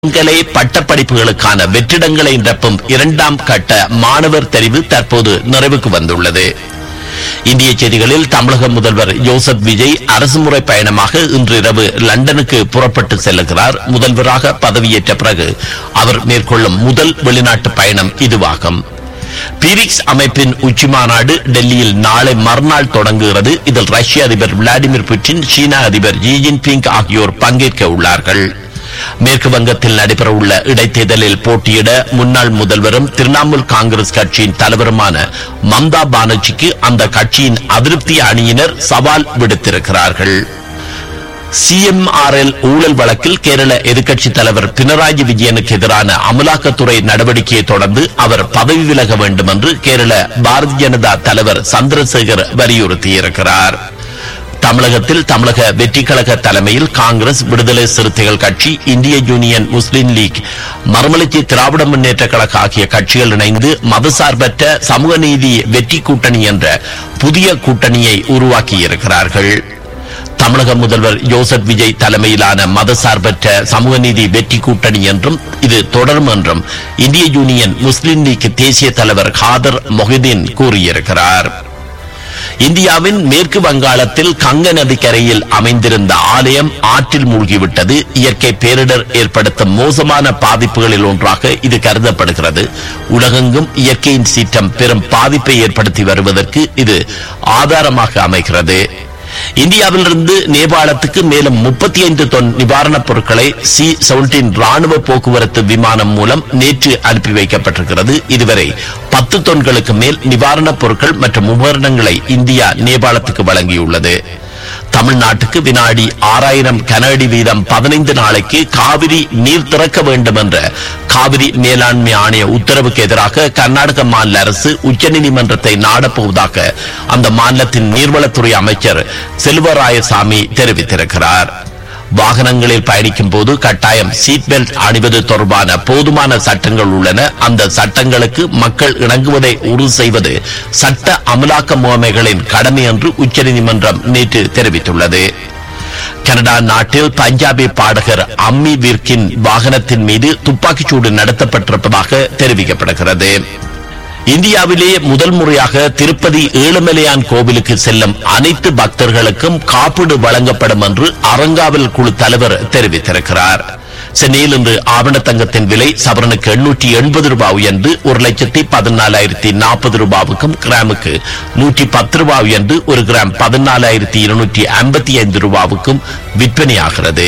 இளங்கலை பட்டப்படிப்புகளுக்கான வெற்றிடங்களை நிரப்பும் இரண்டாம் கட்ட மாணவர் தெரிவு தற்போது நிறைவுக்கு வந்துள்ளது இந்திய செய்திகளில் தமிழக முதல்வர் ஜோசப் விஜய் அரசுமுறை பயணமாக இன்று இரவு லண்டனுக்கு புறப்பட்டு செல்லுகிறார் முதல்வராக பதவியேற்ற பிறகு அவர் மேற்கொள்ளும் முதல் வெளிநாட்டு பயணம் இதுவாகும் பீரிக்ஸ் அமைப்பின் உச்சி மாநாடு டெல்லியில் நாளை மறுநாள் தொடங்குகிறது இதில் ரஷ்ய அதிபர் விளாடிமிர் புட்டின் சீன அதிபர் ஜி ஜின்பிங் ஆகியோர் பங்கேற்க உள்ளார்கள் மேற்கு வங்கத்தில் நடைபெறவுள்ள இடைத்தேர்தலில் போட்டியிட முன்னாள் முதல்வரும் திரிணாமுல் காங்கிரஸ் கட்சியின் தலைவருமான மம்தா பானர்ஜிக்கு அந்த கட்சியின் அதிருப்தி அணியினர் சவால் விடுத்திருக்கிறார்கள் சிஎம்ஆர்எல் ஊழல் வழக்கில் கேரள எதிர்க்கட்சித் தலைவர் பினராயி விஜயனுக்கு எதிரான அமலாக்கத்துறை நடவடிக்கையை தொடர்ந்து அவர் பதவி விலக வேண்டும் என்று கேரள பாரதிய ஜனதா தலைவர் சந்திரசேகர் வலியுறுத்தியிருக்கிறார் தமிழகத்தில் தமிழக வெற்றி கழக தலைமையில் காங்கிரஸ் விடுதலை சிறுத்தைகள் கட்சி இந்திய யூனியன் முஸ்லீம் லீக் மறுமலர்ச்சி திராவிட முன்னேற்ற கழக ஆகிய கட்சிகள் இணைந்து மதசார்பற்ற சமூக நீதி வெற்றி கூட்டணி என்ற புதிய கூட்டணியை உருவாக்கியிருக்கிறார்கள் தமிழக முதல்வர் ஜோசப் விஜய் தலைமையிலான மதசார்பற்ற சமூக நீதி வெற்றி கூட்டணி என்றும் இது தொடரும் என்றும் இந்திய யூனியன் முஸ்லீம் லீக் தேசிய தலைவர் காதர் மொஹிதீன் கூறியிருக்கிறார் இந்தியாவின் மேற்கு வங்காளத்தில் கங்க நதிக்கரையில் அமைந்திருந்த ஆலயம் ஆற்றில் மூழ்கிவிட்டது இயற்கை பேரிடர் ஏற்படுத்தும் மோசமான பாதிப்புகளில் ஒன்றாக இது கருதப்படுகிறது உலகெங்கும் இயற்கையின் சீற்றம் பெரும் பாதிப்பை ஏற்படுத்தி வருவதற்கு இது ஆதாரமாக அமைகிறது இந்தியாவிலிருந்து நேபாளத்துக்கு மேலும் முப்பத்தி ஐந்து தொன் நிவாரணப் பொருட்களை சி செவன்டீன் ராணுவ போக்குவரத்து விமானம் மூலம் நேற்று அனுப்பி வைக்கப்பட்டிருக்கிறது இதுவரை பத்து தொன்களுக்கு மேல் நிவாரணப் பொருட்கள் மற்றும் உபகரணங்களை இந்தியா நேபாளத்துக்கு வழங்கியுள்ளது தமிழ்நாட்டுக்கு வினாடி ஆறாயிரம் கனஅடி வீதம் பதினைந்து நாளைக்கு காவிரி நீர் திறக்க வேண்டும் என்ற காவிரி மேலாண்மை ஆணைய உத்தரவுக்கு எதிராக கர்நாடக மாநில அரசு உச்சநீதிமன்றத்தை நாடப்போவதாக அந்த மாநிலத்தின் நீர்வளத்துறை அமைச்சர் செல்வராயசாமி தெரிவித்திருக்கிறார் வாகனங்களில் பயணிக்கும் போது கட்டாயம் சீட் பெல்ட் அணிவது தொடர்பான போதுமான சட்டங்கள் உள்ளன அந்த சட்டங்களுக்கு மக்கள் இணங்குவதை உறுதி செய்வது சட்ட அமலாக்க முகமைகளின் கடமை என்று உச்சநீதிமன்றம் நேற்று தெரிவித்துள்ளது கனடா நாட்டில் பஞ்சாபி பாடகர் அம்மி விர்கின் வாகனத்தின் மீது துப்பாக்கிச்சூடு நடத்தப்பட்டிருப்பதாக தெரிவிக்கப்படுகிறது இந்தியாவிலே முதல் முறையாக திருப்பதி ஏழுமலையான் கோவிலுக்கு செல்லும் அனைத்து பக்தர்களுக்கும் காப்பீடு வழங்கப்படும் என்று அறங்காவல் குழு தலைவர் தெரிவித்திருக்கிறார் சென்னையில் இன்று ஆவண தங்கத்தின் விலை சவரனுக்கு எண்ணூற்றி எண்பது ரூபாய் உயர்ந்து ஒரு லட்சத்தி பதினாலாயிரத்தி நாற்பது ரூபாவுக்கும் கிராமுக்கு நூற்றி பத்து ரூபாய் உயர்ந்து ஒரு கிராம் பதினாலாயிரத்தி இருநூற்றி ஐம்பத்தி ஐந்து ரூபாவுக்கும் விற்பனையாகிறது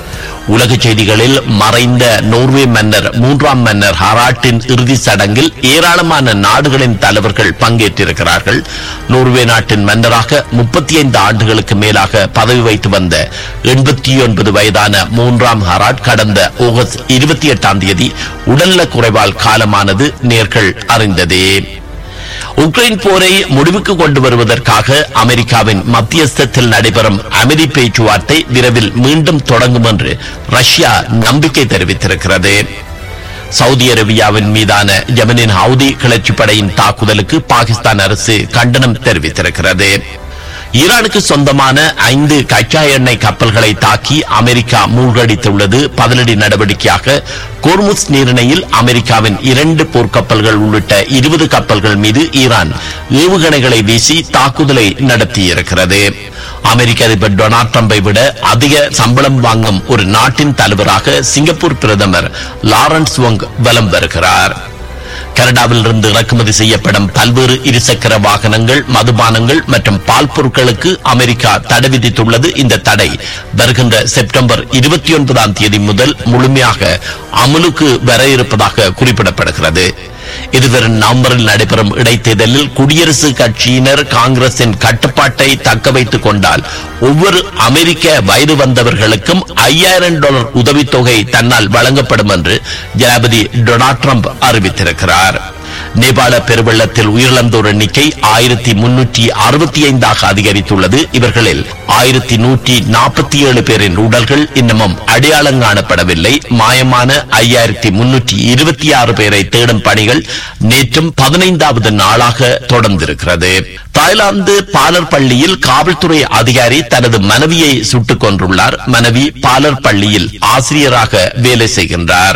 உலக செய்திகளில் மறைந்த நோர்வே மன்னர் மூன்றாம் மன்னர் ஹராட்டின் இறுதி சடங்கில் ஏராளமான நாடுகளின் தலைவர்கள் பங்கேற்றிருக்கிறார்கள் நோர்வே நாட்டின் மன்னராக முப்பத்தி ஐந்து ஆண்டுகளுக்கு மேலாக பதவி வைத்து வந்த எண்பத்தி ஒன்பது வயதான மூன்றாம் ஹராட் கடந்த ஆகஸ்ட் இருபத்தி எட்டாம் தேதி உடல்நலக் குறைவால் காலமானது நேர்கள் அறிந்ததே உக்ரைன் போரை முடிவுக்கு கொண்டு வருவதற்காக அமெரிக்காவின் மத்தியஸ்தத்தில் நடைபெறும் அமைதி பேச்சுவார்த்தை விரைவில் மீண்டும் தொடங்கும் என்று ரஷ்யா நம்பிக்கை தெரிவித்திருக்கிறது சவுதி அரேபியாவின் மீதான யமனின் ஹவுதி கிளர்ச்சிப் படையின் தாக்குதலுக்கு பாகிஸ்தான் அரசு கண்டனம் தெரிவித்திருக்கிறது ஈரானுக்கு சொந்தமான ஐந்து கச்சா எண்ணெய் கப்பல்களை தாக்கி அமெரிக்கா மூழ்கடித்துள்ளது பதிலடி நடவடிக்கையாக கோர்முஸ் நீரிணையில் அமெரிக்காவின் இரண்டு போர்க்கப்பல்கள் உள்ளிட்ட இருபது கப்பல்கள் மீது ஈரான் ஏவுகணைகளை வீசி தாக்குதலை நடத்தியிருக்கிறது அமெரிக்க அதிபர் டொனால்ட் ட்ரம்பை விட அதிக சம்பளம் வாங்கும் ஒரு நாட்டின் தலைவராக சிங்கப்பூர் பிரதமர் லாரன்ஸ் வொங் வலம் வருகிறார் கனடாவில் இருந்து இறக்குமதி செய்யப்படும் பல்வேறு இருசக்கர வாகனங்கள் மதுபானங்கள் மற்றும் பால் பொருட்களுக்கு அமெரிக்கா தடை விதித்துள்ளது இந்த தடை வருகின்ற செப்டம்பர் இருபத்தி ஒன்பதாம் தேதி முதல் முழுமையாக அமலுக்கு வர இருப்பதாக குறிப்பிடப்படுகிறது இதுவரை நவம்பரில் நடைபெறும் இடைத்தேர்தலில் குடியரசுக் கட்சியினர் காங்கிரசின் கட்டுப்பாட்டை தக்க வைத்துக் கொண்டால் ஒவ்வொரு அமெரிக்க வயது வந்தவர்களுக்கும் ஐயாயிரம் டாலர் உதவித்தொகை தன்னால் வழங்கப்படும் என்று ஜனாபதி டொனால்ட் ட்ரம்ப் அறிவித்திருக்கிறார் நேபாள பெருவெள்ளத்தில் உயிரிழந்தோர் எண்ணிக்கை ஆயிரத்தி முன்னூற்றி அறுபத்தி ஐந்தாக அதிகரித்துள்ளது இவர்களில் ஆயிரத்தி நூற்றி நாற்பத்தி ஏழு பேரின் உடல்கள் இன்னமும் அடையாளம் காணப்படவில்லை மாயமான ஐயாயிரத்தி முன்னூற்றி இருபத்தி ஆறு பேரை தேடும் பணிகள் நேற்றும் பதினைந்தாவது நாளாக தொடர்ந்திருக்கிறது தாய்லாந்து பாலர் பள்ளியில் காவல்துறை அதிகாரி தனது மனைவியை சுட்டுக் கொன்றுள்ளார் மனைவி பாலர் பள்ளியில் ஆசிரியராக வேலை செய்கின்றார்